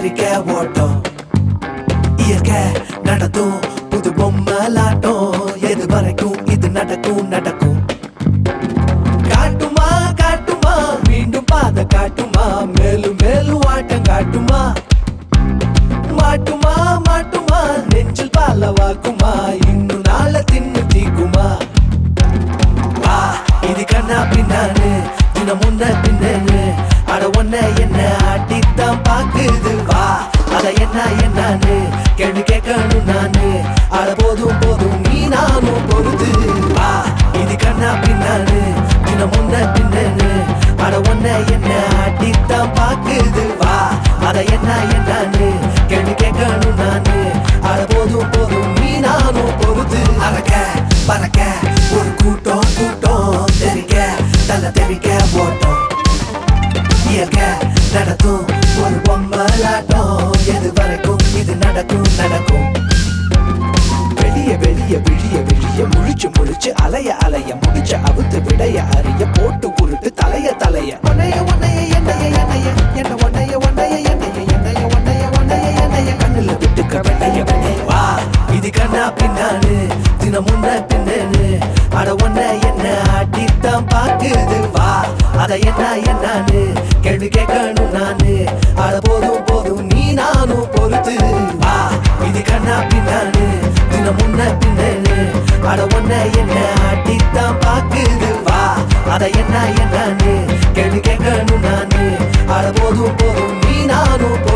தெறிக்க ஓட்டம் இயற்கை நடத்தும் புது பொம்மலாட்டம் எது வரைக்கும் இது நடக்கும் நடக்கும் காட்டுமா காட்டுமா மீண்டும் பாத காட்டுமா மேலும் மேலும் ஆட்டம் காட்டுமா மாட்டுமா மாட்டுமா நெஞ்சில் பால வாக்குமா இன்னும் நாள தின்னு தீக்குமா வா இது கண்ணா பின்னானு தினம் முன்ன பின்னனு அட ஒன்ன என்ன அடித்தான் பாக்குது வா அத என்ன என்னன்னு கேள்வி கேட்கணும் நானு அட போதும் போதும் நீ நானும் பொறுத்து வா இது கண்ணா பின்னானு தினம் முன்ன பின்னனு அட ஒன்ன என்ன அடித்தான் பாக்குது வா அத என்ன என்னன்னு கேள்வி கேட்கணும் நானு அட போதும் போதும் நீ நானும் பொறுத்து அறக்க பறக்க ஒரு கூட்டம் கூட்டம் தெரிக்க தலை தெரிக்க ஓட்டம் இயற்கை நடத்தும் ஒரு பொம்மலாட்டம் எது வரைக்கும் இது நடக்கும் நடக்கும் வெளிய வெளிய விழிய விழிய முழிச்சு முழிச்சு அலைய அலைய முடிச்ச அவுத்து விடைய அறிய போட்டு உருட்டு தலைய தலைய ஒன்னைய ஒன்னைய எண்ணைய எண்ணைய என்ன ஒன்னைய ஒன்னைய எண்ணைய எண்ணைய ஒன்னைய ஒன்னைய எண்ணைய கண்ணுல விட்டுக்க வெண்ணைய வெண்ணைய வா இது கண்ணா பின்னானு தினம் முன்ன பின்னனு அட ஒன்ன என்ன அடித்தான் பாக்குது வா அத என்ன என்னன்னு கேள்வி கேட்கணும் நானு அட போதும் போதும் நீ நானும் பொறுத்து வா இது கண்ணா பின்னானு தினம் முன்ன பின்னனு அட ஒன்ன என்ன அடித்தான் பாக்குது வா அத என்ன என்னன்னு கேள்வி கேட்கணும் நானு அட போதும் போதும் நீ நானும் பொறுத்து